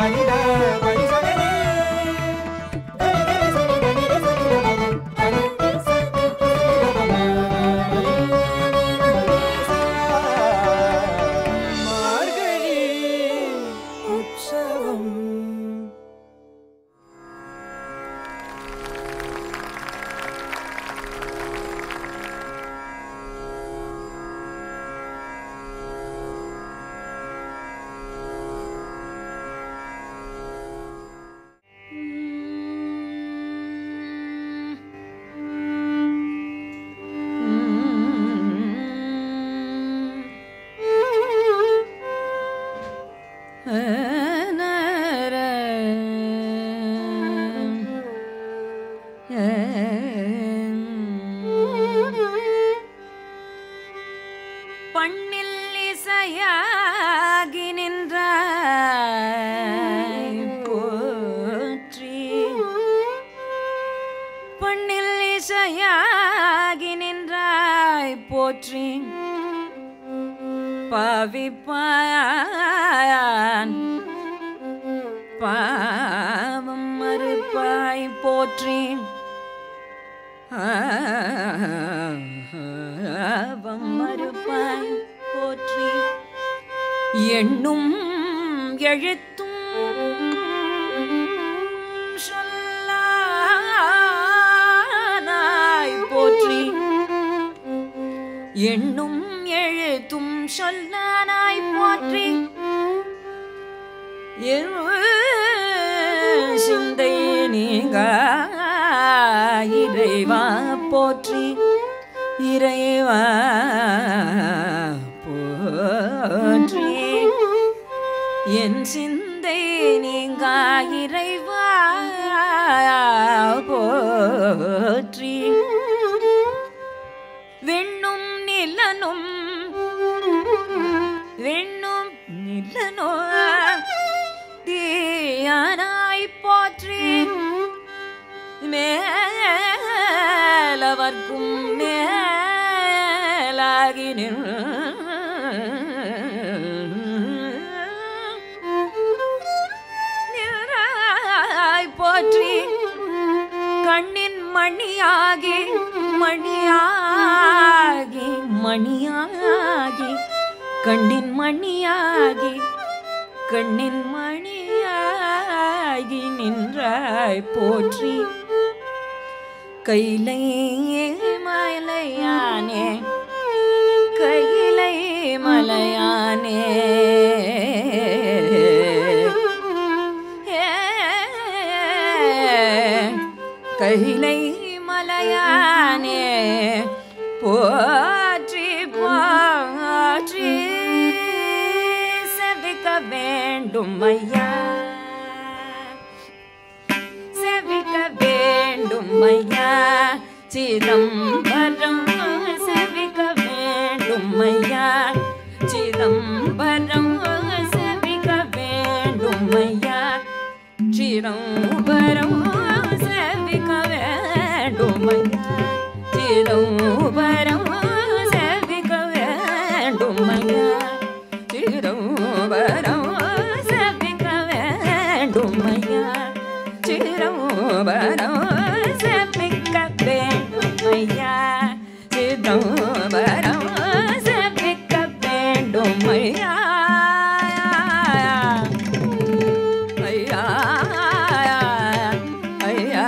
மார்கழி உற்சவம் பண்ணில் இசையாகி நின்றாய் போற்றி பண்ணில் இசையாகி நின்றாய் போற்றி பாவிப்பான் பாவம் மறுப்பாய் போற்றி பாவம் மறுப்பாய் போற்றி எண்ணும் எழுத்தும் சொல்லானாய் போற்றி எண்ணும் எழுத்தும் சொல்லானாய் போற்றி என் சிந்தை நீங்க இறைவா போற்றி இறைவா போற்றி என் சிந்தை நீங்க இறைவா போற்றி விண்ணும் நிலனும் விண்ணும் நிலனோ தீயானாய் போற்றி மேலவர்க்கும் மேலாகி நின்றாய் போற்றி கண்ணின் மணியாகி மணியாகி மணியாகி கண்ணின் மணியாகி கண்ணின் மணியாகி நின்றாய் போற்றி கைலை மலையானே கைலை மலையானே கைலை மலையானே போற்றி போற்றி செவிக்க வேண்டும் ஐயா செவிக்க வேண்டும் ஐயா சிதம்பரம் செவிக்க வேண்டும் ஐயா சிதம்பரம் செவிக்க வேண்டும் ஐயா சிதம்பரம் செவிக்க வேண்டும் ஐயா சிதம்பரம் செவிக்க வேண்டும் ஐயா சிதம்பரம் செவிக்க வேண்டும் ஐயா சிதம்பரம் செவிக்க வேண்டும் ஐயா சிதம்பரம் செவிக்க வேண்டும் ஐயா ஐயா ஐயா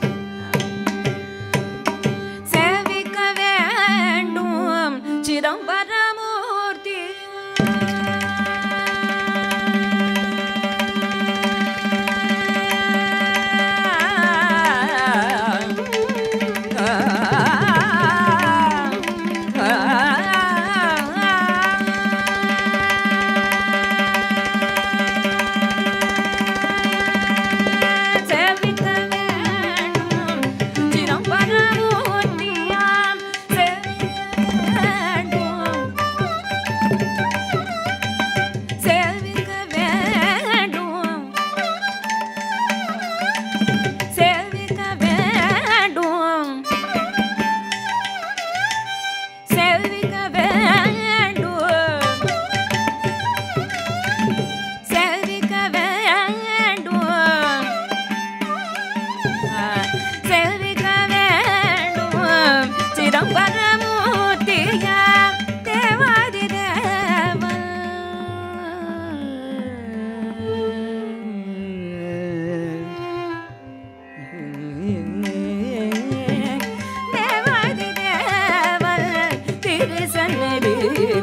சேவிக்க வேண்டும் சிதம்பரம்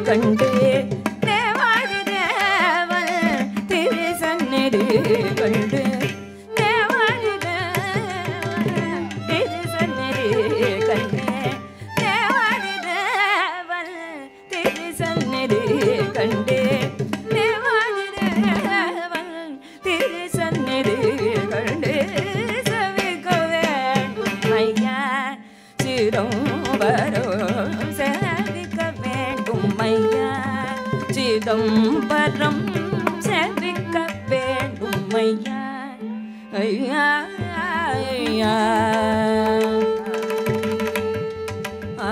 கண்டு தேவாதி தேவன் திருசந்நிதி கண்டு தேவாதி தேவன் திருசந்நிதி கண்டு தேவாதி தேவன் திருசந்நிதி கண்டு தேவாதி தேவன் திருசந்நிதி கண்டு சவிக்க வேண்டும் ஐயா சிதம்பரம் சேவிக்க வேண்டும் ஐயா சிதம்பரம் சேவிக்க வேண்டும் ஐயா ஐயா ஐயா ஆ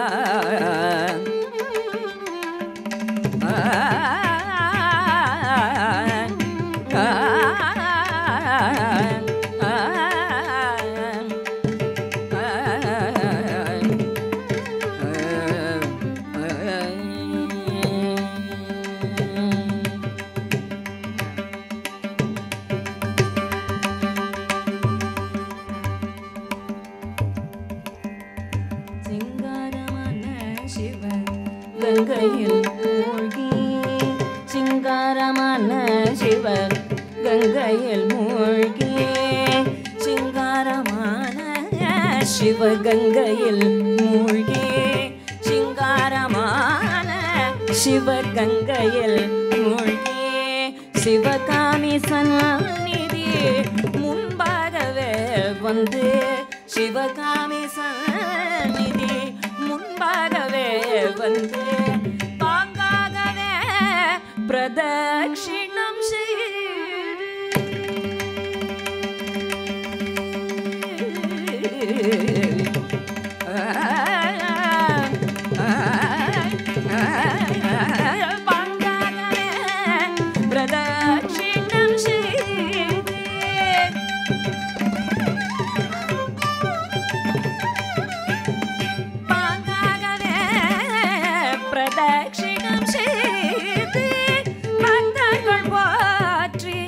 சிங்காரமான சிவ கங்கையில் மூழ்கி சிங்காரமான சிவ கங்கையில் மூழ்கி சிங்காரமான சிவ கங்கையில் மூழ்கி சிங்காரமான சிவ கங்கையில் மூழ்கி சிவகாமி சந்நிதி முன்பாகவே வந்து சிவகாமி சந்நிதி முன்பாகவே வந்து பாங்காகவே பிரதட்சிணம் பாங்காகவே பிரதட்சிணம் செய்து பாங்காகவே பிரதட்சிணம் செய்து பக்தர்கள் போற்றி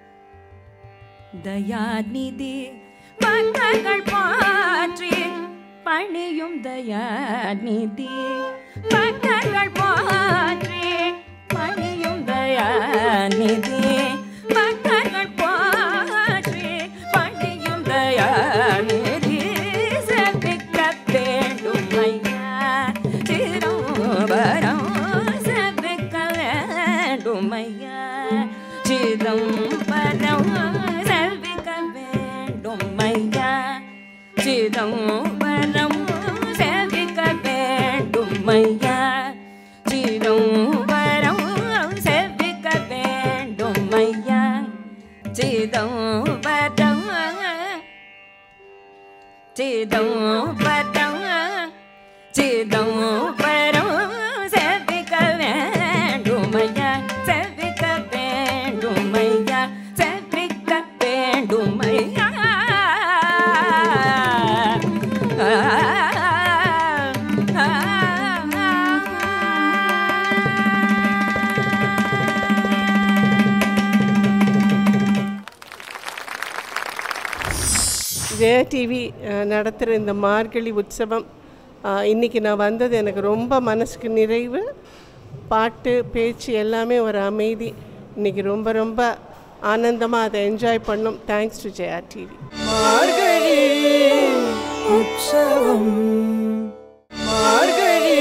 தயாநிதி பக்தர்கள் போற்றி பணியும் தயாநிதி பக்தர்கள் போற்றி பணியும் தயாநிதி பக்தர்கள் போற்றி பணியும் தயாநிதி செப்பிக்க வேண்டும் ஐயா சிதம்பரம் செப்பிக்க வேண்டும் ஐயா சிதம்பரம் செப்பிக்க வேண்டும் ஐயா சிதம்பரம் செப்பிக்க வேண்டும் ஐயா சிதம்பரம் செப்பிக்க வேண்டும் ஐயா சிதம்பரம் சிதம்பரம் சிதம்பரம் செவிக்க வேண்டும் ஐயா செவிக்க வேண்டும் ஐயா செவிக்க வேண்டும் ஐயா ஜெயா டிவி நடத்துகிற இந்த மார்கழி உற்சவம் அஹ், இன்னைக்கு நான் வந்தது எனக்கு ரொம்ப மனசுக்கு நிறைவு பாட்டு பேச்சு எல்லாமே ஒரு அமைதி இன்னைக்கு ரொம்ப ரொம்ப ஆனந்தமாக அதை என்ஜாய் பண்ணோம் thanks to Jaya TV Margazhi Utsavam Margazhi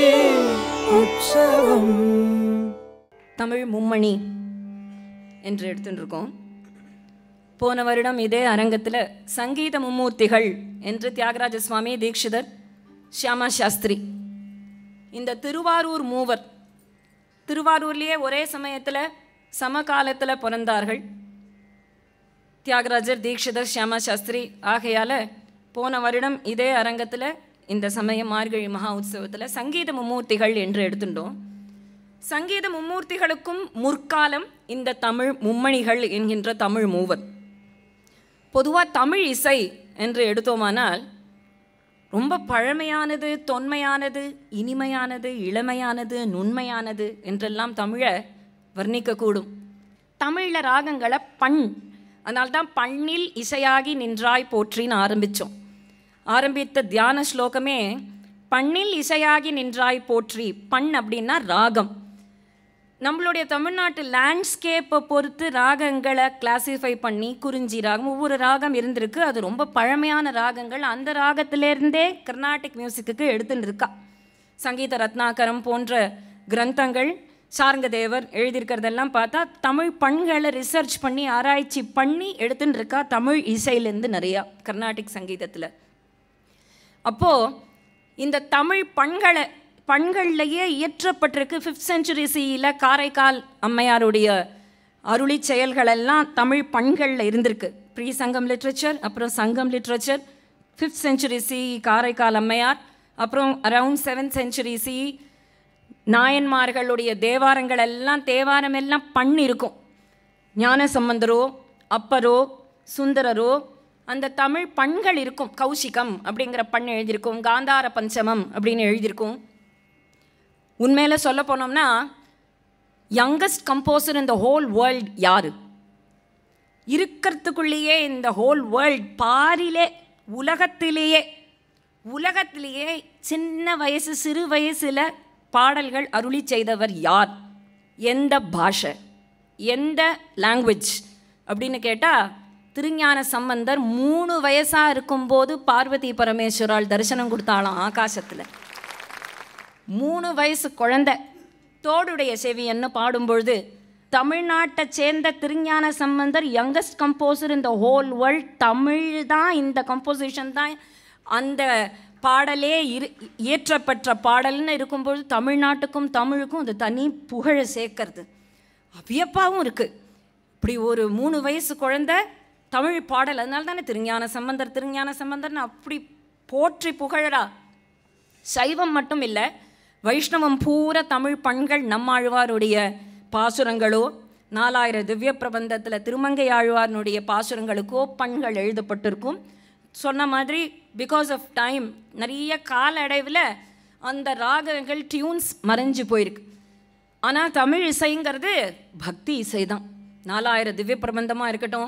உற்சவம் தமிழ் மும்மணி என்று எடுத்துட்டு இருக்கோம் போன வருடம் இதே அரங்கத்தில் சங்கீத மும்மூர்த்திகள் என்று தியாகராஜ சுவாமி தீக்ஷிதர் ஷியாமா சாஸ்திரி இந்த திருவாரூர் மூவர் திருவாரூர்லேயே ஒரே சமயத்தில் சமகாலத்தில் பிறந்தார்கள் தியாகராஜர் தீக்ஷிதர் ஷியாமா சாஸ்திரி ஆகையால் போன வருடம் இதே அரங்கத்தில் இந்த சமயம் மார்கழி மகா உற்சவத்தில் சங்கீத மும்மூர்த்திகள் என்று எடுத்துட்டோம் சங்கீத மும்மூர்த்திகளுக்கும் முற்காலம் இந்த தமிழ் மும்மணிகள் என்கின்ற தமிழ் மூவர் பொதுவாக தமிழ் இசை என்று எடுத்தோமானால் ரொம்ப பழமையானது தொன்மையானது இனிமையானது இளமையானது நுண்மையானது என்றெல்லாம் தமிழை வர்ணிக்கக்கூடும் தமிழில் ராகங்களை பண் அதனால்தான் பண்ணில் இசையாகி நின்றாய் போற்றின்னு ஆரம்பித்தோம் ஆரம்பித்த தியான ஸ்லோகமே பண்ணில் இசையாகி நின்றாய் போற்றி பண் அப்படின்னா ராகம் நம்மளுடைய தமிழ்நாட்டு லேண்ட்ஸ்கேப்பை பொறுத்து ராகங்களை கிளாசிஃபை பண்ணி குறிஞ்சி ராகம் ஒவ்வொரு ராகம் இருந்திருக்கு அது ரொம்ப பழமையான ராகங்கள் அந்த ராகத்திலேருந்தே கர்நாடிக் மியூசிக்குக்கு எடுத்துன்னு இருக்கா சங்கீத ரத்னாகரம் போன்ற கிரந்தங்கள் சார்ங்கதேவர் எழுதியிருக்கிறதெல்லாம் பார்த்தா தமிழ் பண்களை ரிசர்ச் பண்ணி ஆராய்ச்சி பண்ணி எடுத்துன்னு இருக்கா தமிழ் இசையிலேருந்து நிறையா கர்நாடிக் சங்கீதத்தில் அப்போது இந்த தமிழ் பண்களை பண்கள்லையே இயற்றப்பட்டிருக்கு ஃபிஃப்த் செஞ்சுரி சியில் காரைக்கால் அம்மையாருடைய அருளி செயல்களெல்லாம் தமிழ் பண்களில் இருந்திருக்கு ப்ரீ சங்கம் லிட்ரேச்சர் அப்புறம் Sangam literature fifth century C Karaikal Ammaiyar அப்புறம் அரவுண்ட் செவன்த் செஞ்சுரி சி நாயன்மார்களுடைய தேவாரங்கள் எல்லாம் தேவாரம் எல்லாம் பண் இருக்கும் ஞான சம்பந்தரோ அப்பரோ சுந்தரரோ அந்த தமிழ் பண்கள் இருக்கும் கௌசிகம் அப்படிங்கிற பண் எழுதியிருக்கும் காந்தார பஞ்சமம் அப்படின்னு எழுதியிருக்கும் உண்மையில சொல்ல போனோம்னா யங்கஸ்ட் கம்போசர் இந்த ஹோல் வேர்ல்ட் யாரு இருக்கிறதுக்குள்ளேயே இந்த ஹோல் வேர்ல்ட் பாரிலே உலகத்திலேயே உலகத்திலேயே சின்ன வயசு சிறு வயசில் பாடல்கள் அருளி செய்தவர் யார் எந்த பாஷை எந்த லாங்குவேஜ் அப்படின்னு கேட்டால் திருஞான சம்பந்தர் மூணு வயசாக இருக்கும்போது பார்வதி பரமேஸ்வரால் தரிசனம் கொடுத்தாளாம் ஆகாசத்தில் மூணு வயசு குழந்தை தோடுடைய செவியன்னு பாடும்பொழுது தமிழ்நாட்டை சேர்ந்த திருஞான சம்பந்தர் யங்கஸ்ட் கம்போசர் இந்த ஹோல் வேர்ல்ட் தமிழ் தான் இந்த கம்போசிஷன் தான் அந்த பாடலே இரு இயற்றப்பெற்ற பாடல்னு இருக்கும்பொழுது தமிழ்நாட்டுக்கும் தமிழுக்கும் அது தனி புகழை சேர்க்கறது வியப்பாகவும் இருக்குது இப்படி ஒரு மூணு வயசு குழந்தை தமிழ் பாடல் அதனால தானே திருஞான சம்பந்தர் திருஞான சம்பந்தர்னு அப்படி போற்றி புகழறா சைவம் மட்டும் இல்லை வைஷ்ணவம் பூரா தமிழ் பண்கள் நம்மாழ்வாருடைய பாசுரங்களோ நாலாயிரம் திவ்ய பிரபந்தத்தில் திருமங்கை ஆழ்வார்னுடைய பாசுரங்களுக்கோ பண்கள் எழுதப்பட்டிருக்கும் சொன்ன மாதிரி பிகாஸ் ஆஃப் டைம் நிறைய கால அடைவில் அந்த ராகங்கள் டியூன்ஸ் மறைஞ்சு போயிருக்கு ஆனால் தமிழ் இசைங்கிறது பக்தி இசை தான் நாலாயிரம் திவ்ய பிரபந்தமாக இருக்கட்டும்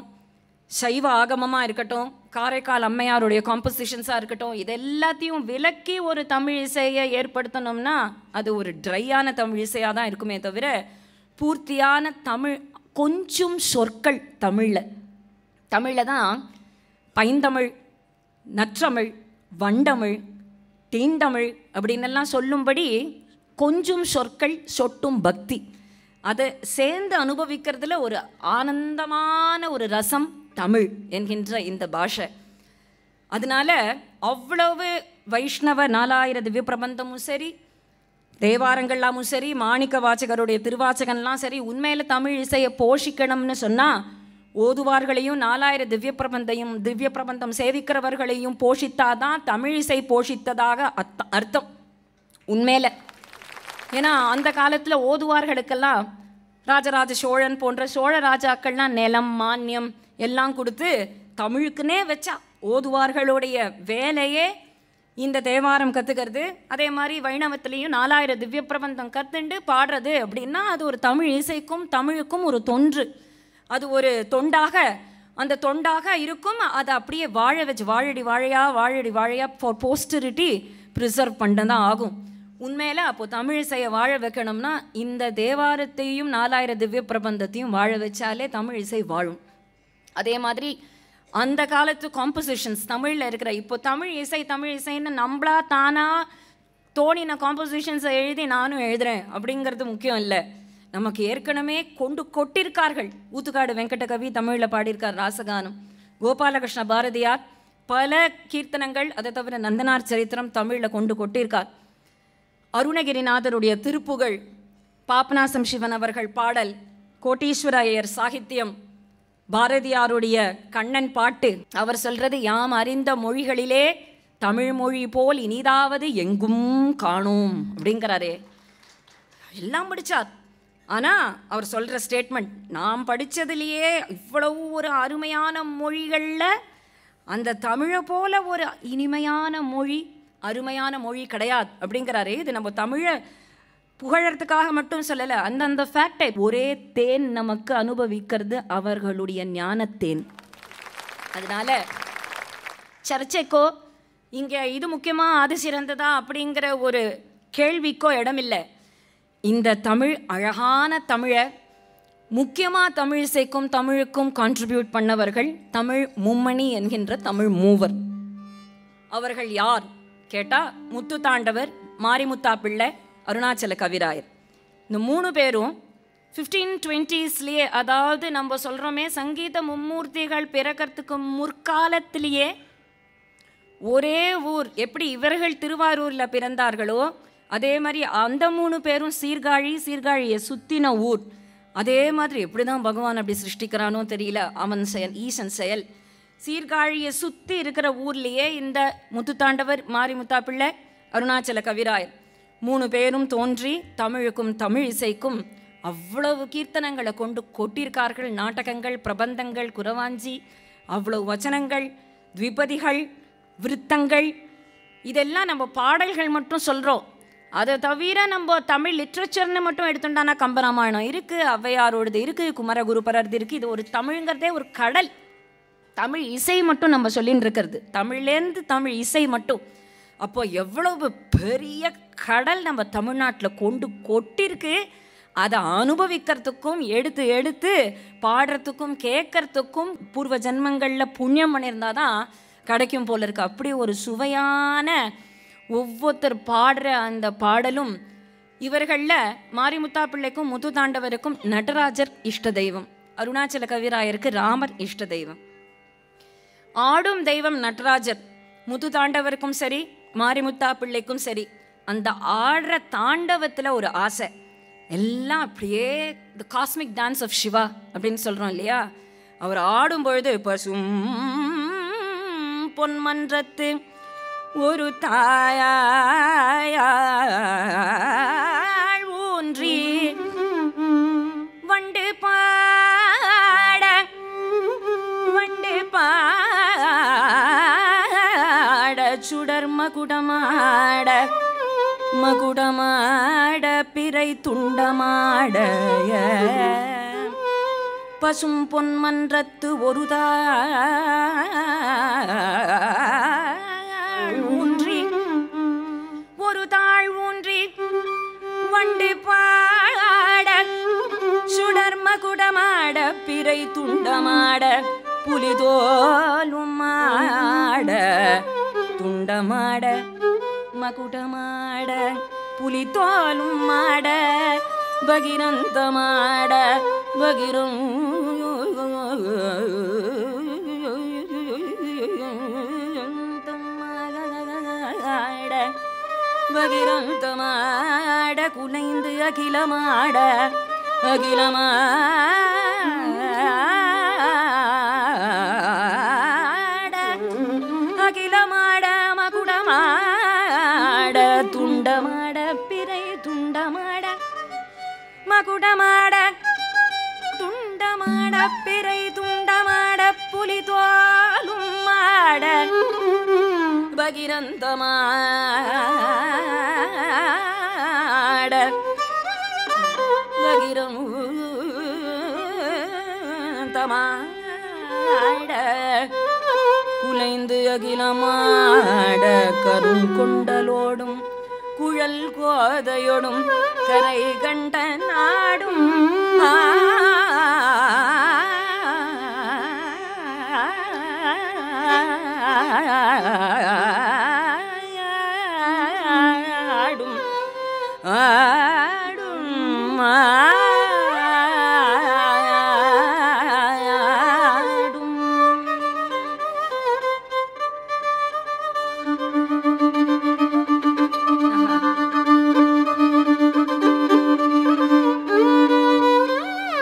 சைவ ஆகமமாக இருக்கட்டும் காரைக்கால் அம்மையாருடைய காம்போசிஷன்ஸாக இருக்கட்டும் இது எல்லாத்தையும் விலக்கி ஒரு தமிழ் இசையை ஏற்படுத்தணும்னா அது ஒரு ட்ரையான தமிழ் இசையாக தான் இருக்குமே தவிர பூர்த்தியான தமிழ் கொஞ்சம் சொற்கள் தமிழில் தமிழில் தான் பைந்தமிழ் நற்றமிழ் வண்டமிழ் தீந்தமிழ் அப்படின்னெல்லாம் சொல்லும்படி கொஞ்சம் சொற்கள் சொட்டும் பக்தி அதை சேர்ந்து அனுபவிக்கிறதுல ஒரு ஆனந்தமான ஒரு ரசம் தமிழ் என்கின்ற இந்த பாஷை அதனால அவ்வளவு வைஷ்ணவ நாலாயிர திவ்ய பிரபந்தமும் சரி தேவாரங்கள்லாமும் சரி மாணிக்க வாசகருடைய திருவாசகன்லாம் சரி உண்மையில் தமிழ் இசையை போஷிக்கணும்னு சொன்னால் ஓதுவார்களையும் நாலாயிர திவ்ய பிரபந்தையும் திவ்ய பிரபந்தம் சேவிக்கிறவர்களையும் போஷித்தாதான் தமிழ் இசை போஷித்ததாக அர்த்த அர்த்தம் உண்மையில ஏன்னா அந்த காலத்தில் ஓதுவார்களுக்கெல்லாம் ராஜராஜ சோழன் போன்ற சோழ ராஜாக்கள்லாம் நிலம் மானியம் எல்லாம் கொடுத்து தமிழுக்குன்னே வச்சா ஓதுவார்களுடைய வேலையே இந்த தேவாரம் கற்றுக்கிறது அதே மாதிரி வைணவத்திலையும் நாலாயிரம் திவ்ய பிரபந்தம் கற்றுண்டு பாடுறது அப்படின்னா அது ஒரு தமிழ் இசைக்கும் தமிழுக்கும் ஒரு தொன்று அது ஒரு தொண்டாக அந்த தொண்டாக இருக்கும் அதை அப்படியே வாழ வச்சு வாழடி வாழையா வாழடி வாழையா ஃபார் போஸ்டரிட்டி ப்ரிசர்வ் பண்ண தான் ஆகும் உண்மையில் அப்போது தமிழ் இசையை வாழ வைக்கணும்னா இந்த தேவாரத்தையும் நாலாயிரம் திவ்ய பிரபந்தத்தையும் வாழ வச்சாலே தமிழ் இசை வாழும் அதே மாதிரி அந்த காலத்து காம்போசிஷன்ஸ் தமிழில் இருக்கிற இப்போ தமிழ் இசை தமிழ் இசைன்னு நம்மளா தானா தோணின காம்போசிஷன்ஸை எழுதி நானும் எழுதுறேன் அப்படிங்கிறது முக்கியம் இல்லை நமக்கு ஏற்கனவே கொண்டு கொட்டிருக்கார்கள் ஊத்துக்காடு வெங்கட கவி தமிழில் பாடியிருக்கார் ராசகானம் கோபாலகிருஷ்ண பாரதியார் பல கீர்த்தனங்கள் அதை தவிர நந்தனார் சரித்திரம் தமிழில் கொண்டு கொட்டியிருக்கார் அருணகிரிநாதருடைய திருப்புகழ் பாபநாசம் சிவன் அவர்கள் பாடல் கோட்டீஸ்வர ஐயர் சாகித்யம் பாரதியாருடைய கண்ணன் பாட்டு அவர் சொல்றது யாம் அறிந்த மொழிகளிலே தமிழ் மொழி போல் இனிதாவது எங்கும் காணோம் அப்படிங்கிறாரே எல்லாம் படித்தார் ஆனால் அவர் சொல்கிற ஸ்டேட்மெண்ட் நாம் படித்ததுலேயே இவ்வளவு ஒரு அருமையான மொழிகளில் அந்த தமிழை போல ஒரு இனிமையான மொழி அருமையான மொழி கிடையாது அப்படிங்கிறாரு இது நம்ம தமிழை புகழறதுக்காக மட்டும் சொல்லலை அந்தந்த ஃபேக்டை ஒரே தேன் நமக்கு அனுபவிக்கிறது அவர்களுடைய ஞானத்தேன் அதனால சர்ச்சைக்கோ இங்கே இது முக்கியமா அது சிறந்ததா அப்படிங்கிற ஒரு கேள்விக்கோ இடமில்லை இந்த தமிழ் அழகான தமிழை முக்கியமாக தமிழ் இசைக்கும் தமிழுக்கும் கான்ட்ரிபியூட் பண்ணவர்கள் தமிழ் மும்மணி என்கின்ற தமிழ் மூவர் அவர்கள் யார் கேட்டால் முத்து தாண்டவர் மாரிமுத்தா பிள்ளை அருணாச்சல கவிராயர் இந்த மூணு பேரும் ஃபிஃப்டீன் டுவெண்ட்டீஸ்லேயே அதாவது நம்ம சொல்கிறோமே சங்கீத மும்மூர்த்திகள் பிறக்கிறதுக்கு முற்காலத்திலேயே ஒரே ஊர் எப்படி இவர்கள் திருவாரூரில் பிறந்தார்களோ அதே மாதிரி அந்த மூணு பேரும் சீர்காழி சீர்காழியை சுத்தின ஊர் அதே மாதிரி எப்படி தான் பகவான் அப்படி சிருஷ்டிக்கிறானோ தெரியல அவன் செயல் ஈசன் செயல் சீர்காழியை சுற்றி இருக்கிற ஊர்லேயே இந்த முத்துத்தாண்டவர் மாரிமுத்தா பிள்ளை அருணாச்சல கவிராயர் மூணு பேரும் தோன்றி தமிழுக்கும் தமிழ் இசைக்கும் அவ்வளவு கீர்த்தனங்களை கொண்டு கொட்டியிருக்கார்கள் நாடகங்கள் பிரபந்தங்கள் குரவாஞ்சி அவ்வளவு வச்சனங்கள் த்விபதிகள் விருத்தங்கள் இதெல்லாம் நம்ம பாடல்கள் மட்டும் சொல்கிறோம் அதை தவிர நம்ம தமிழ் லிட்ரேச்சர்னு மட்டும் எடுத்துட்டானா கம்பராமாயணம் இருக்குது ஔவையாரோடது இருக்குது குமரகுருபரது இருக்குது இது ஒரு தமிழ்ங்கிறதே ஒரு கடல் தமிழ் இசை மட்டும் நம்ம சொல்லின்னு இருக்கிறது தமிழ்லேருந்து தமிழ் இசை மட்டும் அப்போ எவ்வளவு பெரிய கடல் நம்ம தமிழ்நாட்டில் கொண்டு கொட்டிருக்கு அதை அனுபவிக்கிறதுக்கும் எடுத்து எடுத்து பாடுறதுக்கும் கேட்கறதுக்கும் பூர்வ ஜென்மங்களில் புண்ணியம் பண்ணியிருந்தால் தான் கிடைக்கும் போல இருக்கு அப்படி ஒரு சுவையான ஒவ்வொருத்தர் பாடுற அந்த பாடலும் இவர்களில் மாரிமுத்தா பிள்ளைக்கும் முத்து தாண்டவருக்கும் நடராஜர் இஷ்ட தெய்வம் அருணாச்சல கவிராயருக்கு ராமர் இஷ்ட தெய்வம் ஆடும் தெய்வம் நடராஜர் முத்து தாண்டவருக்கும் சரி மாரிமுத்தா பிள்ளைக்கும் சரி அந்த ஆடுற தாண்டவத்தில் ஒரு ஆசை எல்லாம் அப்படியே the cosmic dance of Shiva அப்படின்னு சொல்கிறோம் இல்லையா அவர் ஆடும் பொழுது பசும் பொன்மன்றத்து ஒரு தாயாள் ஊன்றி வண்டு பாட வண்டு பாட சுடர் மகுடமாட மகுடமாட பிறை துண்டமாட பசும் பொன்மன்றத்து ஒரு தாழ் ஊன்றி ஒரு தாழ் ஊன்றி வண்டு பாட சுடர் மகுடமாட பிறை துண்டமாட புலிதோலும் மாட துண்டமாட மகுடமாட புலிதோலும் மாட பகிரந்தமாட பகிரும் பகிரந்தமாட குலைந்து அகிலமாட அகிலமாட அகிலமாட மகுடமாட துண்டமாட பிறை துண்டமாட மகுடமாட துண்டமாட பிறை துண்டமாட புலி தோலும் மாட பகிரந்தமாட பகிரம் தமாட குலைந்து அகிலமாட கருங்கொண்டலோடும் குழல் கோதையோடும் கரை கண்ட நாடும் ஆடும் ஆடும் ஆடும்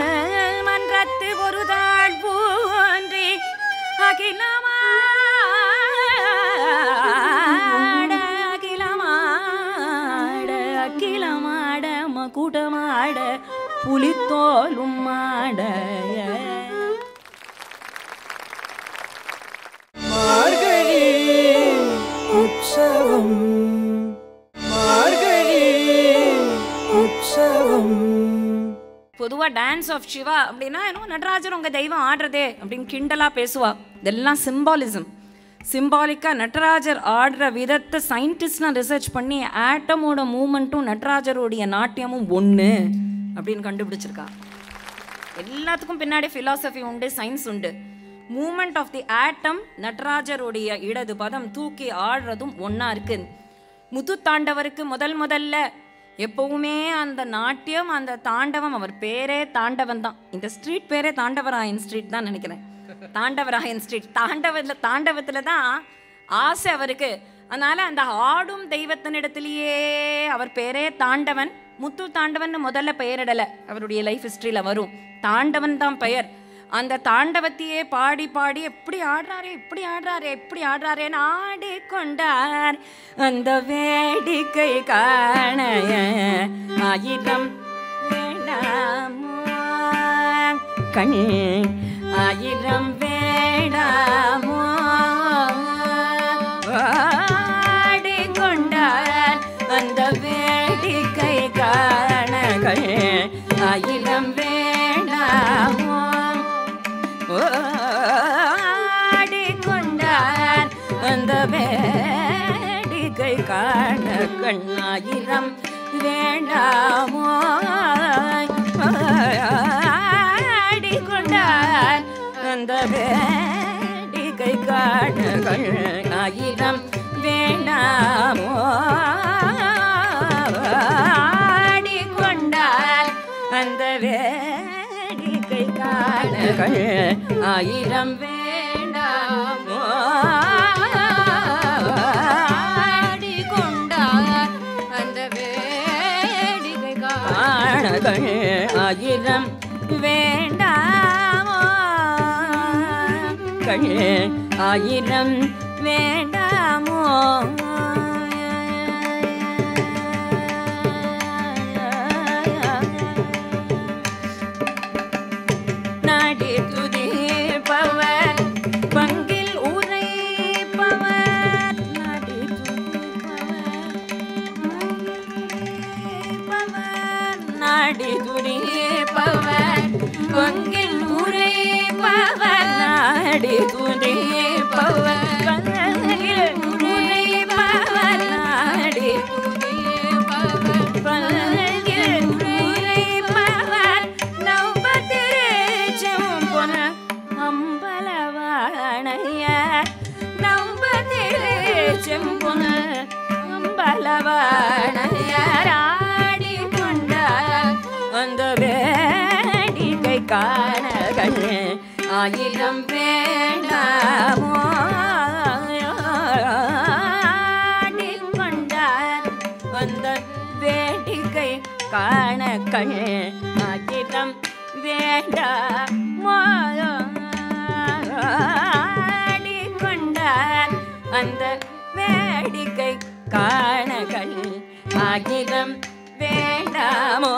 மன்றத்து ஒரு தாழ் பூன்றி அகிலமாட அகிலமாட அகிலமாட மகுடமாட புலித்தோலும் மாட மார்கழி உற்சவம் மார்கழி உற்சவம் பொதுவாக டான்ஸ் ஆஃப் சிவா அப்படின்னா என்னமோ நடராஜர் உங்கள் தெய்வம் ஆடுறதே அப்படின்னு கிண்டலாக பேசுவா இதெல்லாம் சிம்பாலிசம் சிம்பாலிக்காக நடராஜர் ஆடுற விதத்தை சயின்டிஸ்ட்லாம் ரிசர்ச் பண்ணி ஆட்டமோட மூமெண்ட்டும் நடராஜருடைய நாட்டியமும் ஒன்று அப்படின்னு கண்டுபிடிச்சிருக்கா எல்லாத்துக்கும் பின்னாடி ஃபிலாசபி உண்டு சயின்ஸ் உண்டு மூமெண்ட் ஆஃப் தி ஆட்டம் நடராஜருடைய இடது பதம் தூக்கி ஆடுறதும் ஒன்றா இருக்கு முத்து தாண்டவருக்கு முதல் முதல்ல எப்பவுமே அந்த நாட்டியம் அந்த தாண்டவம் அவர் பேரே தாண்டவன் தான் இந்த ஸ்ட்ரீட் பேரே தாண்டவராயன் ஸ்ட்ரீட் தான் நினைக்கிறேன் தாண்டவராயன் ஸ்ட்ரீட் தாண்டவத்தில் தாண்டவத்தில் தான் ஆசை அவருக்கு அதனால அந்த ஆடும் தெய்வத்தினிடத்திலேயே அவர் பேரே தாண்டவன் முத்து தாண்டவன் முதல்ல பெயரிடலை அவருடைய லைஃப் ஹிஸ்ட்ரியில் வரும் தாண்டவன் தான் பெயர் அந்த தாண்டவத்தையே பாடி பாடி எப்படி ஆடுறாரே இப்படி ஆடுறாரே இப்படி ஆடுறாரேன்னு ஆடிக்கொண்டார் அந்த வேடிக்கை காண ஆயிரம் வேண்டாமோ கண் ஆயிரம் வேண்டாமோ ஆடிக்கொண்டார் அந்த வேடிக்கை காணகள் ஆயிரம் வேண்டாமோ ஆடிக்கொண்டார் அந்த வேடிக்கை காண கண்ணாயிரம் வேண்டாமோ ஆடிக்கொண்டார் அந்த வேடிக்கை காண கண்ணாயிரம் வேண்டாமோ ஆடிக்கொண்டார் அந்த வேடிக்கை காணகள் ஆயிரம் வேண்டாமோ ஆடிக்கொண்டார் அந்த வேடிக்கை காணகள் ஆயிரம் வேண்டாமோ கண் ஆயிரம் வேண்டாமோ நாடி துதிப்பவர் பங்கில் உரைப்பவர் நாடி துதிப்பவர் நாடி துதிப்பவர் பங்கில் உரைப்பவர் நாடி துதிப்பவர் பங்கில் உரைப்பவர் நாடி துதிப்பவர் பங்கில் உரைப்பவர் நம்பத்திருச்சும் பொன அம்பலவாணைய நம்பத்திருச்சும் பொன அம்பலவாணையர் ஆடிக்கொண்டார் அந்த வேடிக்கை காணகள் ஆயிரம் வேண்டாமோ ஆடிக்கொண்டார் அந்த வேடிக்கை காண கண் ஆயிரம் வேண்டாமோ ஆடிக்கொண்டார் அந்த வேடிக்கை காண கண் ஆயிரம் வேண்டாமோ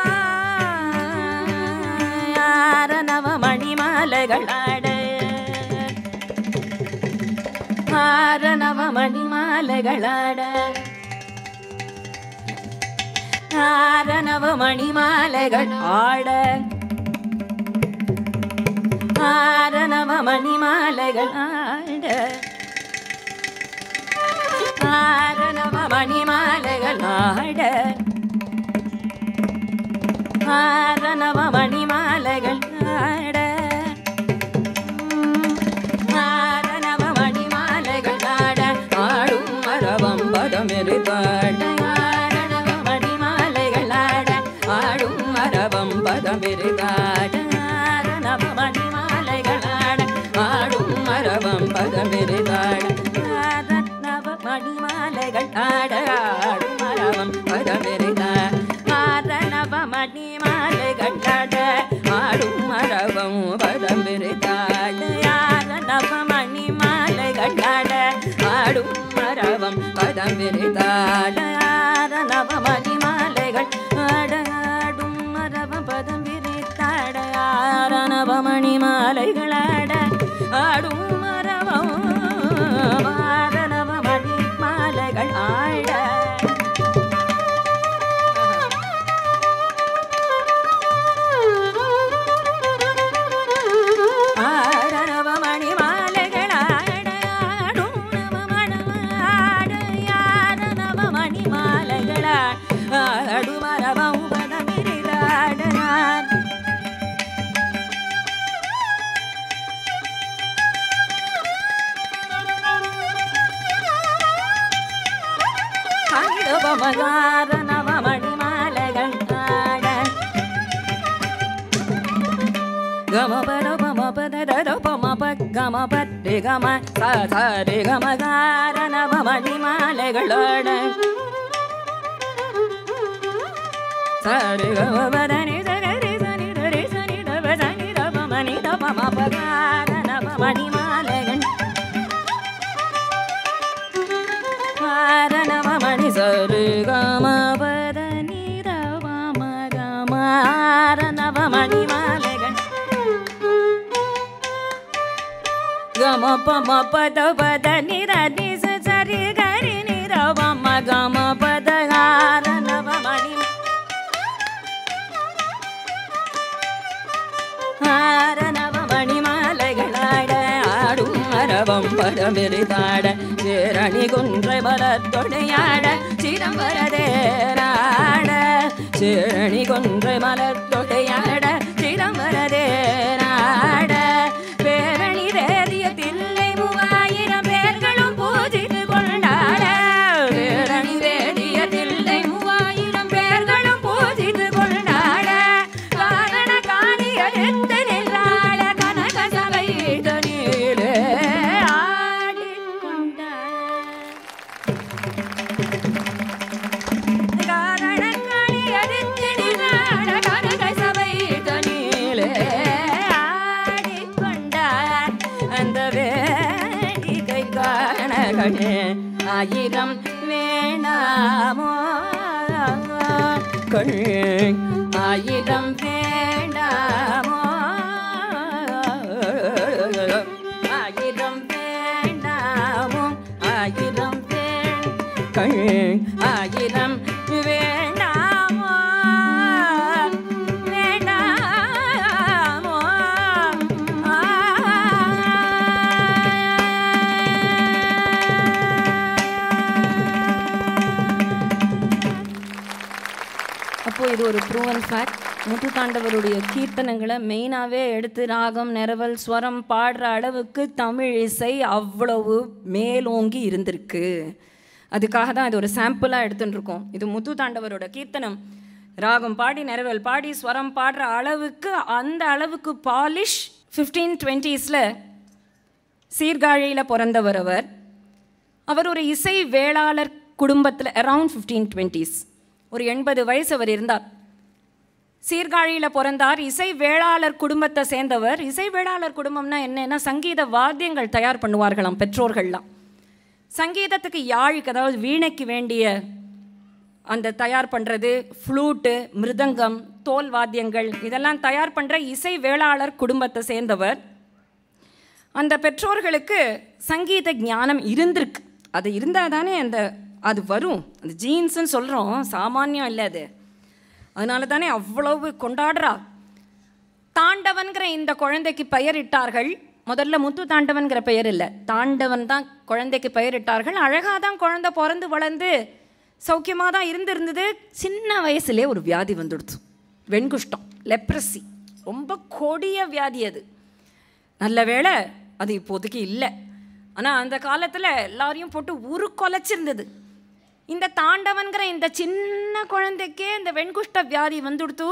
ஆரணவ மணிமாலைகளாட ஆரணவ மணிமாலைகளாட ஆரணவ மணிமாலைகள் ஆட ஆரணவ மணிமாலைகள் ஆட ஆரணவ மணிமாலைகள் ஆட ஆரணவ மணிமாலைகள் ஆட ஆரணவ மணிமாலைகள் ஆட ஆடும் மரபம் பதமெருதாட ஆரணவ மணிமாலைகள் ஆட ஆடும் மரபம் பதமெருதாட ஆரணவ மணிமாலைகள் ஆட ஆடும் மரபம் பதமெருதாட ஆரணவ மணிமாலைகள் ஆட ஆடும் மரபம் பதமெருதாட ஆரணவ மணிமாலைகள் ஆட நவமணி மாலைகளாட ஆடும் மரபம் மாத நவமணி மாலைகள் ஆட ஆட நவமணி மாலைகள் ஆட ஆடும் நவமணமாட யார நவமணி மாலைகள் ஆடு மரபம் பதமிரிதாட நான் கண்டபமகார நவமணி மாலைகள் ஆட கமபர பமபத தத பமப கமபத்தி கம சரி கமகார நவமணி மாலைகளோட சரி கமபத நித கரி சனி தரி சனி தப சனி தப மணி தப மபகார நவமணி மாலைகள் காரணமணி சரு கமபத நிரவ மகமார நவமணி மாலைகள் గమ పమ పద పద నిర నిస సరి గరి నిరవ మ గమ పద హార నవ మణి ഹാര നവമണി മാലകളാട ആടും മരവം പരമെരിതാട ചേരണി കുன்ற മലത്തൊടയാട ചിരംബരതേനാട ചേരണി കുன்ற മലത്തൊടയാട ചിരംബരതേനാട பேரணி வேதியத்தில்லை மூவாயிரம் பேர்களும் பூஜித்து கொண்டாட பேரணி வேதியத்தில்லை மூவாயிரம் பேர்களும் பூஜித்து கொண்டாட காரண காணியெடுத்து நின்றாட கனக சபை தனியிலே ஆடிக்கொண்டாட காரணங்களை அறிந்து நின்றாட கனக சபை தனியிலே ஆடிக்கொண்டார். அந்த வேடிக்கை காணகனே ஆயிரம் வேணாமோ கொள் ஆயிரம் வேண்டாமோ ஆயிரம் வேண்டாமோ ஆயிரம் வேண்கள் ஆயிரம் வேண்டாமோ வேண்டாமோ அப்போ இது ஒரு ப்ரூவன் ஃபேக்ட் முத்துத்தாண்டவருடைய கீர்த்தனங்களை மெயினாகவே எடுத்து ராகம் நிரவல் ஸ்வரம் பாடுற அளவுக்கு தமிழ் இசை அவ்வளவு மேலோங்கி இருந்திருக்கு அதுக்காக தான் இது ஒரு சாம்பிளாக எடுத்துட்டு இருக்கோம் இது முத்துத்தாண்டவரோட கீர்த்தனம் ராகம் பாடி நிரவல் பாடி ஸ்வரம் பாடுற அளவுக்கு அந்த அளவுக்கு பாலிஷ் ஃபிஃப்டீன் டுவெண்ட்டீஸில் சீர்காழியில் பிறந்தவர் அவர் அவர் ஒரு இசை வேளாளர் குடும்பத்தில் அரவுண்ட் ஃபிஃப்டீன் டுவெண்ட்டீஸ் ஒரு எண்பது வயசு அவர் இருந்தார் சீர்காழியில் பிறந்தார் இசை வேளாளர் குடும்பத்தை சேர்ந்தவர் இசை வேளாளர் குடும்பம்னா என்னன்னா சங்கீத வாத்தியங்கள் தயார் பண்ணுவார்களாம் பெற்றோர்கள்லாம் சங்கீதத்துக்கு யாழுக்கு அதாவது வீணைக்கு வேண்டிய அந்த தயார் பண்ணுறது ஃப்ளூட்டு மிருதங்கம் தோல் வாத்தியங்கள் இதெல்லாம் தயார் பண்ணுற இசை வேளாளர் குடும்பத்தை சேர்ந்தவர் அந்த பெற்றோர்களுக்கு சங்கீத ஞானம் இருந்திருக்கு அது இருந்தால் தானே அந்த அது வரும் அந்த ஜீன்ஸ்னு சொல்கிறோம் சாமானியம் இல்லை அது அதனால தானே அவ்வளவு கொண்டாடுறா தாண்டவன்கிற இந்த குழந்தைக்கு பெயரிட்டார்கள் முதல்ல முத்து தாண்டவன்கிற பெயர் இல்லை தாண்டவன் தான் குழந்தைக்கு பெயரிட்டார்கள் அழகாக தான் குழந்தை பிறந்து வளர்ந்து சௌக்கியமாக தான் இருந்திருந்தது சின்ன வயசுலே ஒரு வியாதி வந்துடுச்சு வெண்குஷ்டம் லெப்ரசி ரொம்ப கொடிய வியாதி அது நல்ல வேளை அது இப்போதைக்கு இல்லை ஆனால் அந்த காலத்தில் எல்லாரையும் போட்டு உரு கொலைச்சிருந்தது இந்த தாண்டவன்கிற இந்த சின்ன குழந்தைக்கே இந்த வெண்குஷ்ட வியாதி வந்துடுத்து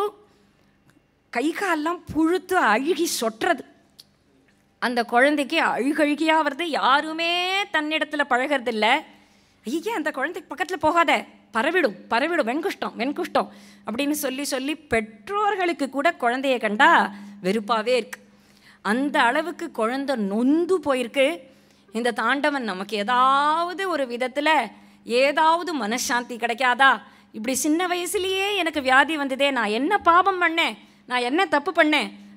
கை காலெல்லாம் புழுத்து அழுகி சொட்டுறது அந்த குழந்தைக்கு அழுகழுகியாக வருது யாருமே தன்னிடத்தில் பழகிறதில்ல ஐயே அந்த குழந்தைக்கு பக்கத்தில் போகாத பரவிடும் பரவிடும் வெண்குஷ்டம் வெண்குஷ்டம் அப்படின்னு சொல்லி சொல்லி பெற்றோர்களுக்கு கூட குழந்தைய கண்டா வெறுப்பாகவே இருக்கு அந்த அளவுக்கு குழந்தை நொந்து போயிருக்கு இந்த தாண்டவன் நமக்கு ஏதாவது ஒரு விதத்தில் ஏதாவது மனசாந்தி கிடைக்காதா இப்படி சின்ன வயசுலேயே எனக்கு வியாதி வந்ததே நான் என்ன பாபம் பண்ணேன் நான் என்ன தப்பு பண்ணேன்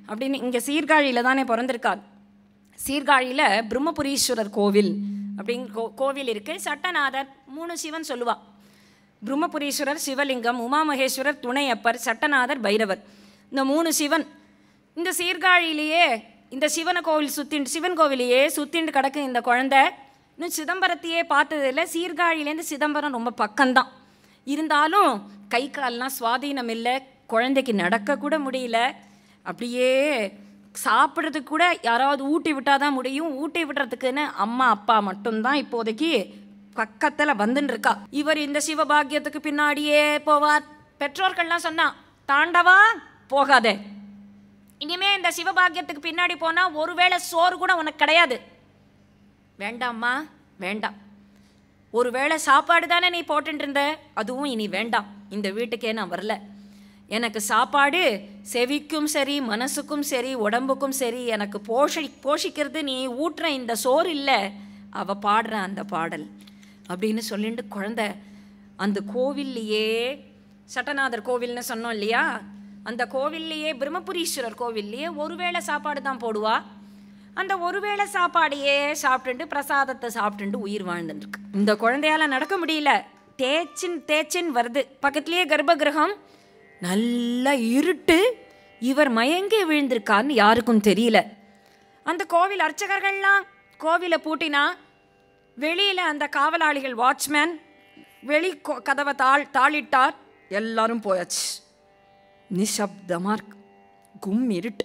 அப்படின்னு இங்கே சீர்காழியில் தானே பிறந்திருக்கார் சீர்காழியில் பிரம்மபுரீஸ்வரர் கோவில் அப்படிங்கிற கோ கோவில் இருக்குது சட்டநாதர் மூணு சிவன் சொல்லுவா பிரம்மபுரீஸ்வரர் சிவலிங்கம் உமாமகேஸ்வரர் துணையப்பர் சட்டநாதர் பைரவர் இந்த மூணு சிவன் இந்த சீர்காழியிலேயே இந்த சிவன கோவில் சுத்தின் சிவன் கோவிலையே சுத்தின்னு கிடக்கு இந்த குழந்தை இன்னும் சிதம்பரத்தையே பார்த்ததில்ல சீர்காழியிலேருந்து சிதம்பரம் ரொம்ப பக்கம்தான் இருந்தாலும் கை கால்லாம் சுவாதீனம் இல்லை குழந்தைக்கு நடக்க கூட முடியல அப்படியே சாப்பிட்றதுக்கு கூட யாராவது ஊட்டி விட்டால் தான் முடியும் ஊட்டி விடுறதுக்குன்னு அம்மா அப்பா மட்டும்தான் இப்போதைக்கு பக்கத்தில் வந்துன்னு இருக்கா இவர் இந்த சிவபாக்கியத்துக்கு பின்னாடியே போவார் பெற்றோர்கள்லாம் சொன்னா தாண்டவா போகாதே இனிமே இந்த சிவபாக்கியத்துக்கு பின்னாடி போனால் ஒருவேளை சோறு கூட உனக்கு கிடையாது வேண்டாம்மா வேண்டாம் ஒருவேளை சாப்பாடு தானே நீ போட்டுட்டு இருந்த அதுவும் இனி வேண்டாம் இந்த வீட்டுக்கே நான் வரல எனக்கு சாப்பாடு செவிக்கும் சரி மனசுக்கும் சரி உடம்புக்கும் சரி எனக்கு போஷி போஷிக்கிறது நீ ஊட்டுற இந்த சோறு இல்லை அவ பாடுற அந்த பாடல் அப்படின்னு சொல்லிட்டு குழந்தை அந்த கோவில்லையே சட்டநாதர் கோவில்னு சொன்னோம் இல்லையா அந்த கோவில்லையே பிரம்மபுரீஸ்வரர் கோவில்லையே ஒருவேளை சாப்பாடு தான் போடுவா அந்த ஒருவேளை சாப்பாடையே சாப்பிட்டுட்டு பிரசாதத்தை சாப்பிட்டுட்டு உயிர் வாழ்ந்துருக்கு இந்த குழந்தையால நடக்க முடியல தேச்சின் தேச்சின் வருது பக்கத்துலேயே கர்ப்ப கிரகம் நல்லா இருட்டு இவர் மயங்கி விழுந்திருக்கான்னு யாருக்கும் தெரியல அந்த கோவில் அர்ச்சகர்கள்லாம் கோவிலை பூட்டினா வெளியில் அந்த காவலாளிகள் வாட்ச்மேன் வெளி கொ- கதவை தாள் தாளிட்டார் எல்லாரும் போயாச்சு நிசப்தமாக இருக்கு கும் இருட்டு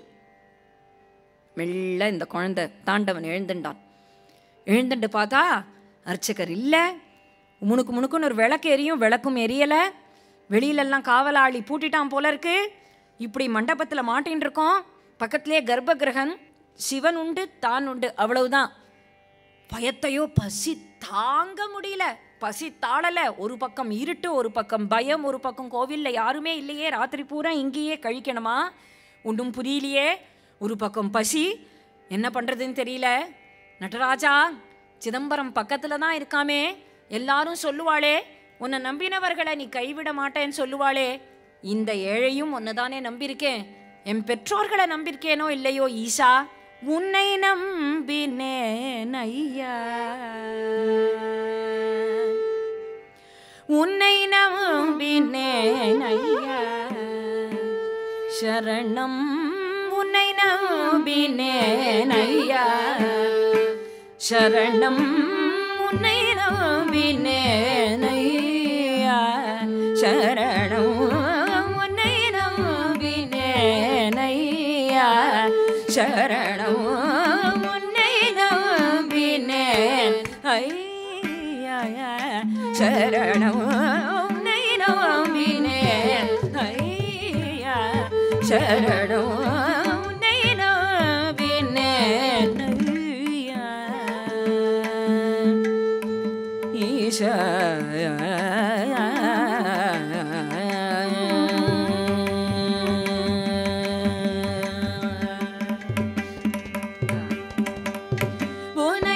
மெல்ல இந்த குழந்தை தாண்டவன் எழுந்துட்டான் எழுந்துட்டு பார்த்தா அர்ச்சகர் இல்லை முணுக்கு முணுக்குன்னு ஒரு விளக்கு எரியும் விளக்கும் எரியலை வெளியிலெல்லாம் காவலாளி பூட்டிட்டான் போல இருக்கு இப்படி மண்டபத்தில் மாட்டின்னு இருக்கோம் பக்கத்திலே கர்ப்ப கிரகன் சிவன் உண்டு தான் உண்டு அவ்வளவுதான் பயத்தையோ பசி தாங்க முடியல பசி தாளல ஒரு பக்கம் இருட்டு ஒரு பக்கம் பயம் ஒரு பக்கம் கோவில்ல யாருமே இல்லையே ராத்திரி பூரா இங்கேயே கழிக்கணுமா ஒன்றும் புரியலையே ஒரு பக்கம் பசி என்ன பண்றதுன்னு தெரியல நடராஜா சிதம்பரம் பக்கத்துல தான் இருக்காமே எல்லாரும் சொல்லுவாளே உன்னை நம்பினவர்களை நீ கைவிட மாட்டேன்னு சொல்லுவாளே இந்த ஏழையும் உன்னைதானே நம்பியிருக்கேன் என் பெற்றோர்களை நம்பியிருக்கேனோ இல்லையோ ஈஷா உன்னை நம்பினேன் ஐயா உன்னை நம்பினேன் ஐயா சரணம் உன்னை நம்பினேன் ஐயா சரணம் உன்னை நம்பினேன் ஐயா சரணம் உன்னை நம்பினேன் ஐயா சரணம் உன்னை நம்பினேன் ஐயா சரணம் உன்னை நம்பினேன் ஐயா சரணம் உன்னை நம்பினேன் ஐயா ஈஷா உனை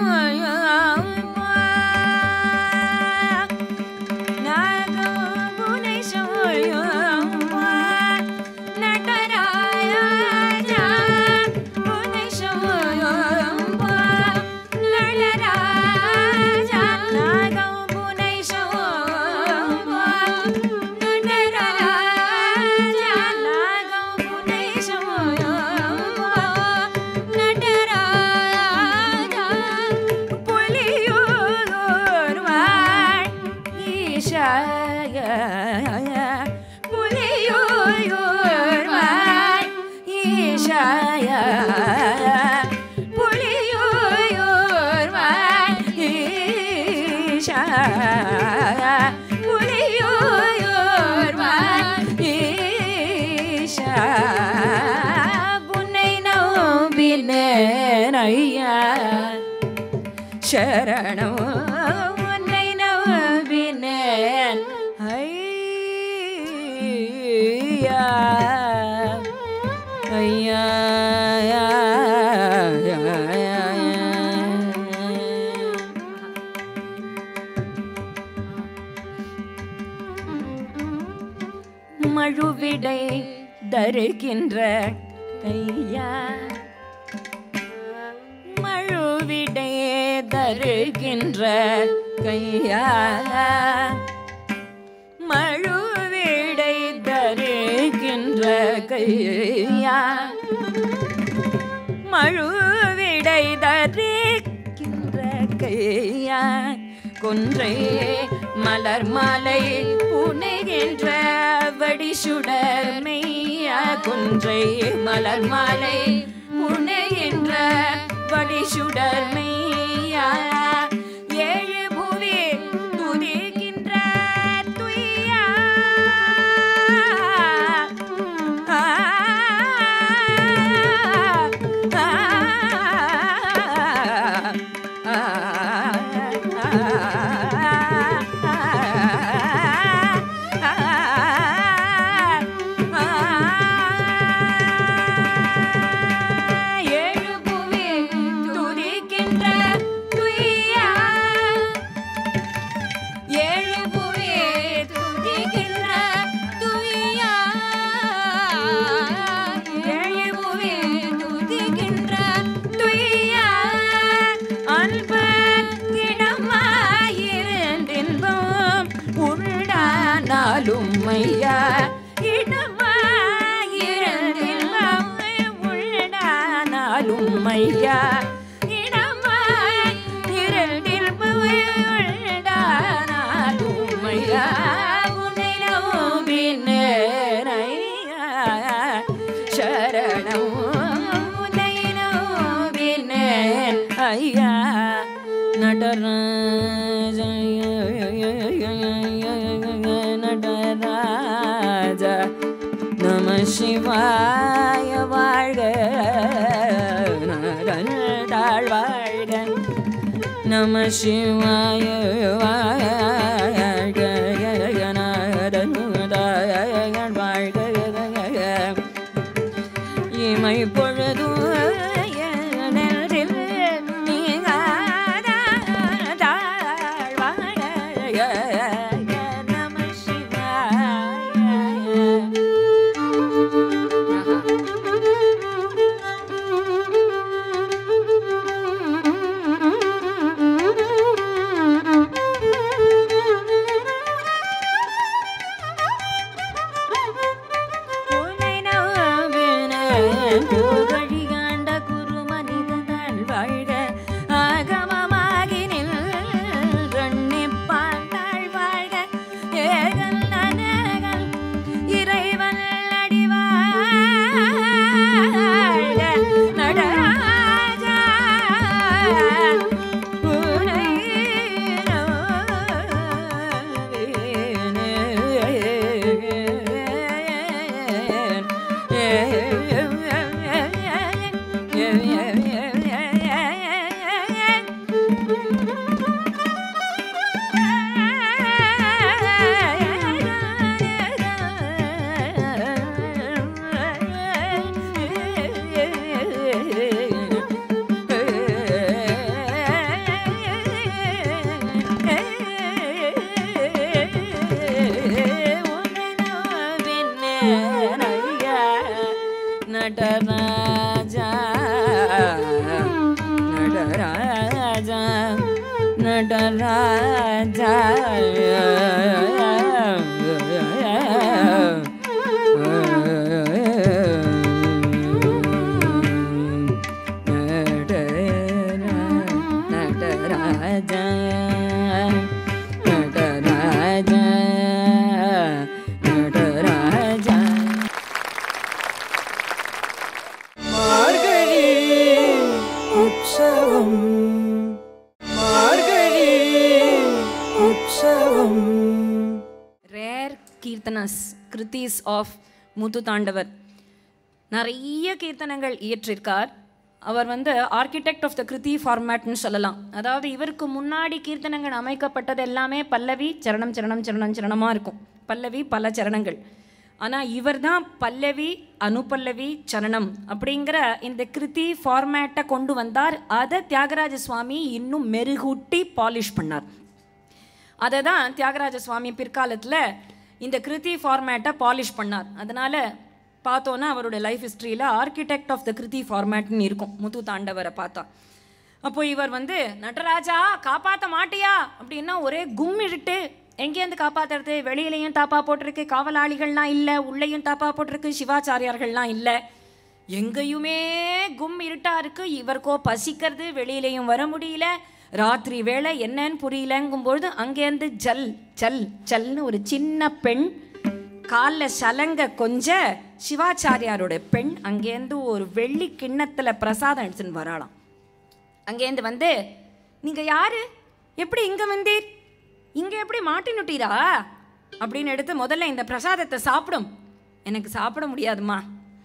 புன்னை நம்பினேன் ஐயா சரணம் உன்னை நம்பினேன் ஐயா ஐயா மழுவிடை தருகின்ற கையா மழுவிடை தருகின்ற கையா மழுவிடை தருகின்ற கையா மழுவிடை தருகின்ற கையா கொன்றை மலர் மாலை புனைகின்ற வடிசுடர் மெய்யா கொன்றை மலர் மாலை புனைகின்ற வடிசுடர் மெய்யா ஏழு புவி துதிக்கின்ற துய்யா ஆ, ஆ, ஆ, ஏழு புவி துதிக்கின்ற துய்யா ஏழு புவி துதிக்கின்ற துய்யா ஏழு புவி துதிக்கின்ற துய்யா அன்ப இடமாயிருந்தின்பம் உண்டானாலும் மையா இடமாயிருந்தின்பம் உள்ளானாலும் மையா இடமாய் இரண்டின்பம் உள்ளானாலும் மையா உன்னை நம்பினேனையா சரணம் உன்னை நம்பினேன் ஐயா நடராஜ நடராஜ நம சிவாய வாழ்க நகண்டாள் வாழ்க நம சிவாய வாழ்க நகண்டாள் வாழ்க இமை பொழுது எனதில் நீங்காத தாழ்வாழ நம சிவாய உன்னை நம்பினேன் புகழிகாண்ட குரு மனிதனால் வாழ்க ஆகமமாகி நின்றண்ணிப்பான் தாழ் வாழ்க ஏகல் அநேகல் இறைவன் அடிவாழ்க நடராஜா உனை நடராஜா நடராஜா நடராஜா நடராஜா நடராஜா நடராஜா மார்கழி உற்சவம் மார்கழி உற்சவம் ரேர் கீர்த்தனஸ் கிருத்தீஸ் ஆஃப் முத்து தாண்டவர் நிறைய கீர்த்தனங்கள் இயற்றிருக்கார் அவர் வந்து ஆர்கிடெக்ட் ஆஃப் த கிருதி ஃபார்மேட்னு சொல்லலாம் அதாவது இவருக்கு முன்னாடி கீர்த்தனங்கள் அமைக்கப்பட்டது எல்லாமே பல்லவி சரணம் சரணம் சரணம் சரணமாக இருக்கும் பல்லவி பல சரணங்கள் ஆனால் இவர் தான் பல்லவி அனுபல்லவி சரணம் அப்படிங்கிற இந்த கிருதி ஃபார்மேட்டை கொண்டு வந்தார் அதை தியாகராஜ சுவாமி இன்னும் மெருகூட்டி பாலிஷ் பண்ணார் அதை தான் தியாகராஜ சுவாமி பிற்காலத்தில் இந்த கிருதி ஃபார்மேட்டை பாலிஷ் பண்ணார் அதனால் பார்த்தோன்னா அவரோட லைஃப் ஹிஸ்ட்ரியில் ஆர்கிடெக்ட் ஆஃப் த கிருதி ஃபார்மேட்னு இருக்கும் முத்து தாண்டவரை பார்த்தா அப்போ இவர் வந்து நடராஜா காப்பாற்ற மாட்டியா அப்படின்னா ஒரே கும் இருட்டு எங்கேருந்து காப்பாத்துறது வெளியிலையும் தாப்பா போட்டிருக்கு காவலாளிகள்லாம் இல்லை உள்ளேயும் தாப்பா போட்டிருக்கு சிவாச்சாரியார்கள்லாம் இல்லை எங்கேயுமே கும் இருட்டா இருக்கு இவருக்கோ பசிக்கிறது வெளியிலையும் வர முடியல ராத்திரி வேளை என்னன்னு புரியலங்கும்பொழுது அங்கேருந்து ஜல் ஜல் ஜல்னு ஒரு சின்ன பெண் காலில் சலங்க கொஞ்ச சிவாச்சாரியாரோட பெண் அங்கேருந்து ஒரு வெள்ளி கிண்ணத்தில் பிரசாதம் எடுத்துன்னு வராளாம் அங்கேருந்து வந்து நீங்கள் யாரு எப்படி இங்கே வந்தீர் இங்கே எப்படி மாட்டினுட்டீரா அப்படின்னு எடுத்து முதல்ல இந்த பிரசாதத்தை சாப்பிடும் எனக்கு சாப்பிட முடியாதுமா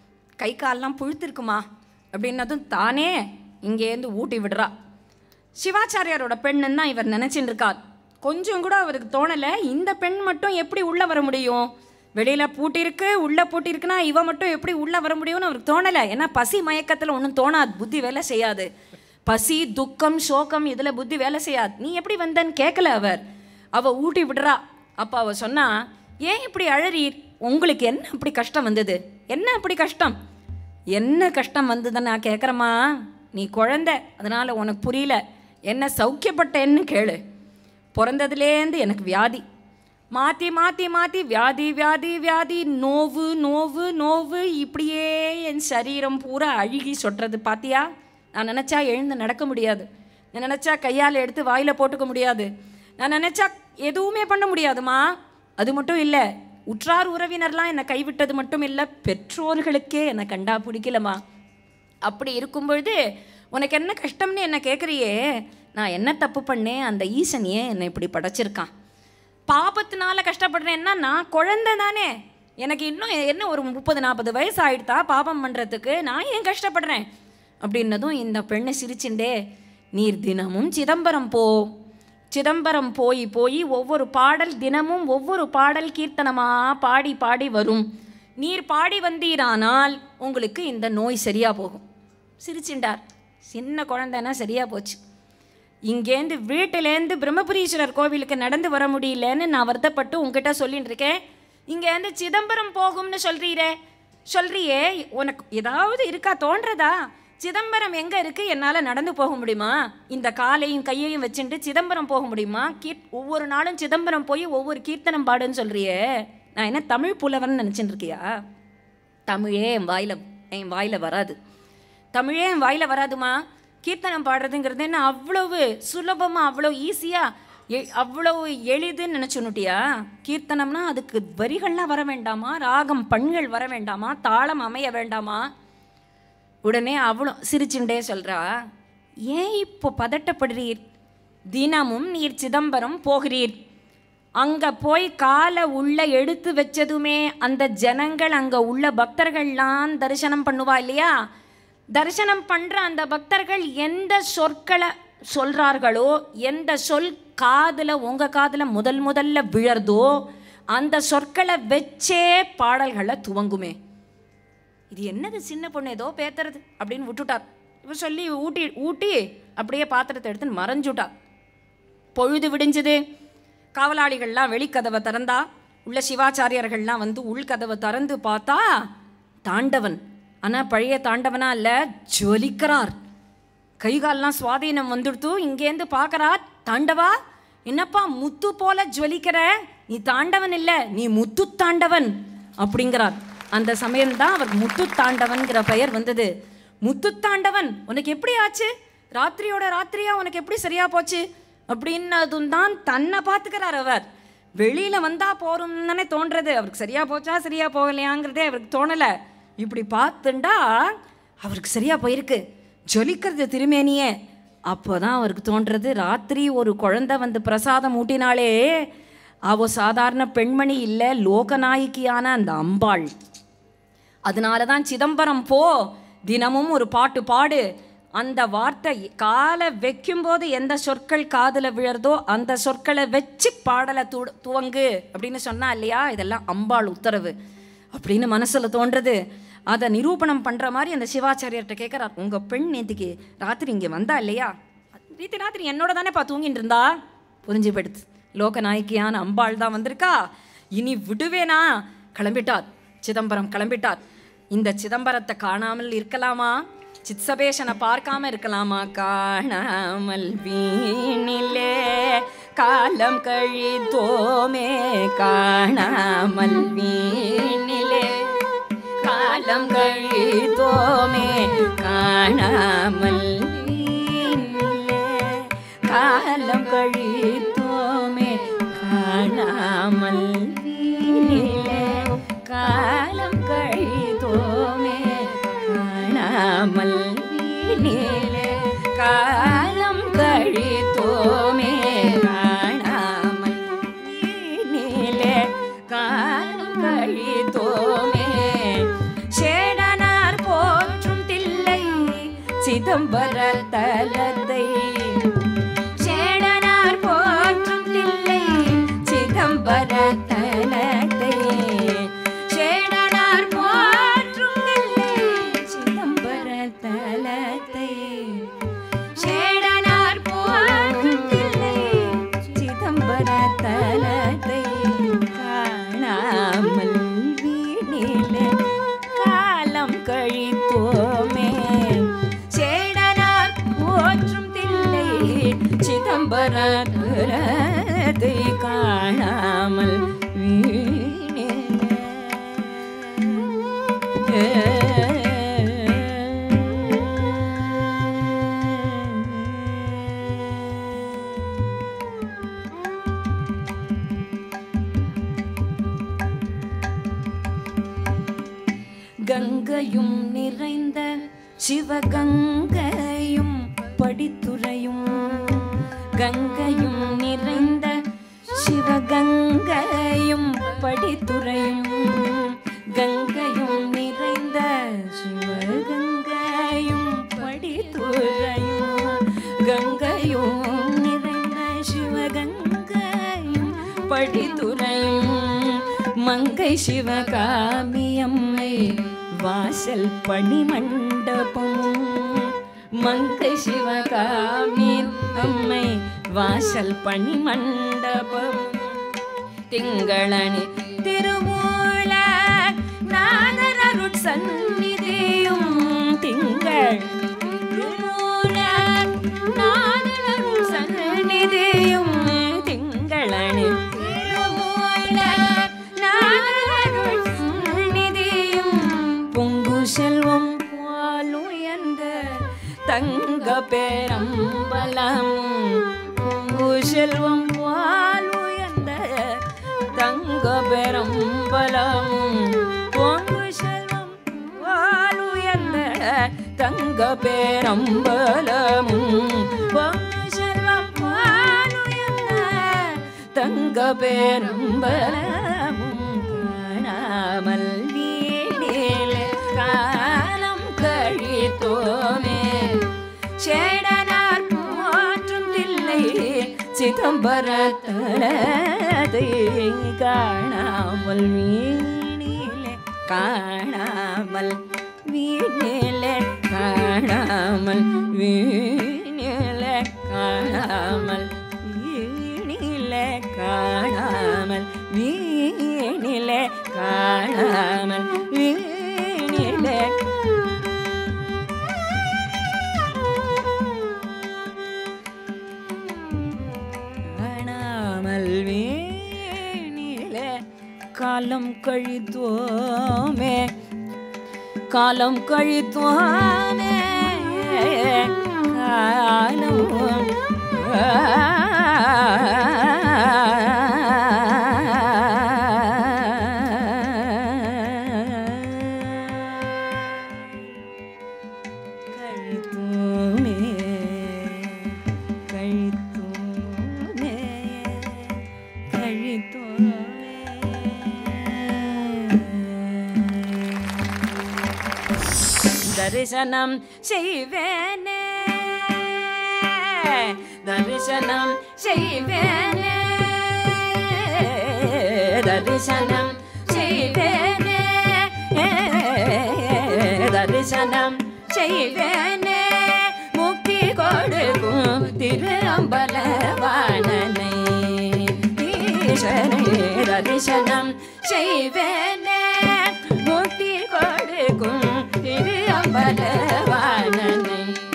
கை கால்லாம் புழுத்திருக்குமா அப்படின்னதும் தானே இங்கேருந்து ஊட்டி விடுறா சிவாச்சாரியாரோட பெண்ணுன்னு தான் இவர் நினச்சின்னு இருக்கார் கொஞ்சம் கூட அவருக்கு தோணலை இந்த பெண் மட்டும் எப்படி உள்ளே வர முடியும் வெளியில் பூட்டியிருக்கு உள்ளே பூட்டியிருக்குன்னா இவ மட்டும் எப்படி உள்ளே வர முடியும்னு அவருக்கு தோணலை ஏன்னா பசி மயக்கத்தில் ஒன்றும் தோணாது புத்தி வேலை செய்யாது பசி துக்கம் சோகம் இதில் புத்தி வேலை செய்யாது நீ எப்படி வந்தன்னு கேட்கல அவர் அவ ஊட்டி விடுறா அப்போ அவ சொன்னா ஏன் இப்படி அழறீர் உங்களுக்கு என்ன அப்படி கஷ்டம் வந்தது என்ன அப்படி கஷ்டம் என்ன கஷ்டம் வந்ததுன்னு நான் கேட்குறேம்மா நீ குழந்தை அதனால் உனக்கு புரியல என்ன சௌக்கியப்பட்டேன்னு கேளு பிறந்ததுலேருந்து எனக்கு வியாதி மாற்றி மாற்றி மாற்றி வியாதி வியாதி வியாதி நோவு நோவு நோவு இப்படியே என் சரீரம் பூரா அழுகி சொட்டுறது பாத்தியா நான் நினச்சா எழுந்து நடக்க முடியாது நான் நினச்சா கையால் எடுத்து வாயில் போட்டுக்க முடியாது நான் நினச்சா எதுவுமே பண்ண முடியாதுமா அது மட்டும் இல்லை உற்றார் உறவினர்லாம் என்னை கைவிட்டது மட்டும் இல்லை பெற்றோர்களுக்கே என்னை கண்டா பிடிக்கலம்மா அப்படி இருக்கும் பொழுது உனக்கு என்ன கஷ்டம்னு என்ன கேட்குறியே நான் என்ன தப்பு பண்ணேன் அந்த ஈசனியே என்னை இப்படி படைச்சிருக்கான் பாபத்தினால கஷ்டப்படுறேன்னா நான் குழந்தை தானே எனக்கு இன்னும் என்ன ஒரு முப்பது நாற்பது வயசு ஆயிடுதா பாபம் பண்ணுறதுக்கு நான் ஏன் கஷ்டப்படுறேன் அப்படின்னதும் இந்த பெண்ணை சிரிச்சுண்டே நீர் தினமும் சிதம்பரம் போ சிதம்பரம் போய் போய் ஒவ்வொரு பாடல் தினமும் ஒவ்வொரு பாடல் கீர்த்தனமாக பாடி பாடி வரும் நீர் பாடி வந்தீரானால் உங்களுக்கு இந்த நோய் சரியாக போகும் சிரிச்சுண்டார் சின்ன குழந்தைன்னா சரியாக போச்சு இங்கேருந்து வீட்டிலேருந்து பிரம்மபுரீஸ்வரர் கோவிலுக்கு நடந்து வர முடியலன்னு நான் வருத்தப்பட்டு உங்ககிட்ட சொல்லிட்டு இருக்கேன் இங்கேருந்து சிதம்பரம் போகும்னு சொல்கிறீரே சொல்றியே உனக்கு ஏதாவது இருக்கா தோன்றதா சிதம்பரம் எங்கே இருக்குது என்னால் நடந்து போக முடியுமா இந்த காலையும் கையையும் வச்சுட்டு சிதம்பரம் போக முடியுமா கீர் ஒவ்வொரு நாளும் சிதம்பரம் போய் ஒவ்வொரு கீர்த்தனம் பாடுன்னு சொல்கிறியே நான் என்ன தமிழ் புலவன் நினச்சிட்டு இருக்கியா தமிழே என் வாயில் என் வாயில் வராது தமிழே என் வாயில் வராதுமா கீர்த்தனம் பாடுறதுங்கிறது என்ன அவ்வளவு சுலபமாக அவ்வளோ ஈஸியாக அவ்வளவு எளிதுன்னு நினச்சுன்னுட்டியா கீர்த்தனம்னா அதுக்கு வரிகள்லாம் வர வேண்டாமா ராகம் பண்கள் வர வேண்டாமா தாளம் அமைய வேண்டாமா உடனே அவ்வளோ சிரிச்சுண்டே சொல்கிறா ஏன் இப்போ பதட்டப்படுறீர் தினமும் நீர் சிதம்பரம் போகிறீர் அங்கே போய் காலை உள்ள எடுத்து வச்சதுமே அந்த ஜனங்கள் அங்கே உள்ள பக்தர்கள்லாம் தரிசனம் பண்ணுவா இல்லையா தரிசனம் பண்ணுற அந்த பக்தர்கள் எந்த சொற்களை சொல்கிறார்களோ எந்த சொல் காதில் உங்கள் காதில் முதல் முதல்ல விழறதோ அந்த சொற்களை வச்சே பாடல்களை துவங்குமே இது என்னது சின்ன பொண்ணு ஏதோ பேத்துறது அப்படின்னு விட்டுட்டார் இவர் சொல்லி ஊட்டி ஊட்டி அப்படியே பாத்திரத்தை எடுத்து மறைஞ்சுட்டார் பொழுது விடிஞ்சது காவலாளிகள்லாம் வெளிக்கதவை திறந்தா உள்ள சிவாச்சாரியர்கள்லாம் வந்து உள்கதவை திறந்து பார்த்தா தாண்டவன் ஆனால் பழைய தாண்டவனா இல்லை ஜொலிக்கிறார் கை கால்லாம் சுவாதீனம் வந்துடுத்து இங்கேருந்து பார்க்கறா தாண்டவா என்னப்பா முத்து போல ஜொலிக்கிற நீ தாண்டவன் இல்லை நீ முத்து தாண்டவன் அப்படிங்கிறார் அந்த சமயம்தான் அவர் முத்து தாண்டவன்கிற பெயர் வந்தது முத்து தாண்டவன் உனக்கு எப்படி ஆச்சு ராத்திரியோட ராத்திரியா உனக்கு எப்படி சரியா போச்சு அப்படின்னதும் தான் தன்னை பார்த்துக்கிறார் அவர் வெளியில வந்தா போறோம்னு தானே தோன்றது அவருக்கு சரியா போச்சா சரியா போகலையாங்கிறதே அவருக்கு தோணலை இப்படி பார்த்துண்டா அவருக்கு சரியா போயிருக்கு ஜொலிக்கிறது திருமேனியே அப்போதான் அவருக்கு தோன்றது ராத்திரி ஒரு குழந்தை வந்து பிரசாதம் ஊட்டினாலே அவ சாதாரண பெண்மணி இல்லை லோகநாயகியான அந்த அம்பாள் அதனால தான் சிதம்பரம் போ தினமும் ஒரு பாட்டு பாடு அந்த வார்த்தை காலை வைக்கும்போது எந்த சொற்கள் காதில் விழறதோ அந்த சொற்களை வச்சு பாடலை து துவங்கு அப்படின்னு சொன்னா இல்லையா இதெல்லாம் அம்பாள் உத்தரவு அப்படின்னு மனசில் தோன்றது அதை நிரூபணம் பண்ணுற மாதிரி அந்த சிவாச்சாரியர்கிட்ட கேட்குறார் உங்கள் பெண் நேத்திக்கு ராத்திரி இங்கே வந்தா இல்லையா நேற்று ராத்திரி என்னோட தானேப்பா தூங்கிட்டு இருந்தா புரிஞ்சு போயிடுது லோகநாயகியான அம்பாள் தான் வந்திருக்கா இனி விடுவேனா கிளம்பிட்டார் சிதம்பரம் கிளம்பிட்டார் இந்த சிதம்பரத்தை காணாமல் இருக்கலாமா சித்சபேஷனை பார்க்காம இருக்கலாமா காணாமல் வீணிலே காலம் கழித்தோமே காணாமல் வீணிலே காலம் கழித்தோமே காணாமல் வீணிலே காலம் கழித்தோமே காணாமல் வீணிலே காலம் கழித்தோமே காணாமல் வீணிலே காலம் கழித்தோமே காணாமல் வீணிலே காலம் கழித்தோமே சேடனார் போற்றும் தில்லை சிதம்பர தலத்தை சேடனார் போற்றும் தில்லை சிதம்பர தலத்தை சேடனார் போற்றும் தில்லை சிதம்பர தலத்தை சேடனார் போற்றும் தில்லை சிதம்பர தலத்தை காணாமல் வீணிலே காலம் கழித்தோமே சேடனார் போற்றும் தில்லை சிதம்பர தலத்தை காணாமல் கங்கையும் நிறைந்த சிவகங்கையும் படித்துறையும் கங்கையும் நிறைந்த சிவகங்கையும் படித்துறையும் கங்கையும் நிறைந்த சிவகங்கையும் படித்துறையும் கங்கையும் நிறைந்த சிவகங்கையும் படித்துறையும் மங்கை சிவகாமியம்மை வாசல் பணிமண்டபம் மங்கை சிவகாமி அம்மை வாசல் பணிமண்டபம் திங்களணி திருமூல நாதரருட் சந்நிதியும் திங்கள் திருமூல நாதரருட் சந்நிதியும் திங்களணி திருமூல நாதரருட் சந்நிதியும் பொங்கு செல்வம் போலுயர்ந்த தங்க பேரம்பலம் பொங்கு செல்வம் போலுயர்ந்த தங்க பெரம்பலம் பொங்கு செல்வம் வாழுயர்ந்த தங்க பேரம்பலமும் பொங்கு செல்வம் வாழுயர்ந்த தங்க பேரம்பலமும் காணாமல் வீடிலே காலம் கழித்தோமே சேடனார் போற்றும் தில்லை சிதம்பரத்தனதை காணாமல் வீணிலே காணாமல் வீணிலே காணாமல் வீணிலே காணாமல் வீணிலே காணாமல் வீணிலே காணாமல் வீணிலே காணாமல் வேணிலே காலம் கழித்தோமே காலம் கழித்தோமே காலம் கழித்தோமே கழித்தோமே கழித்தோமே தரிசனம் செய்வேனே தரிசனம் செய்வேனே தரிசனம் செய்வேனே தரிசனம் செய்வேனே முக்தி கொடுக்கும் திரு அம்பலவாணனை ஈஸ்வரே தரிசனம் செய்வேனே முக்தி கொடுக்கும் அம்பலவாணனை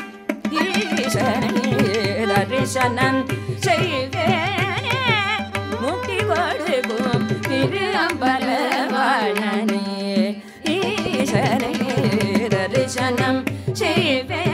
ஈசனே தரிசனம் செய்வேனே முக்தி கொடுக்கும் திரு அம்பலவாணனே ஈசனே தரிசனம் செய்வே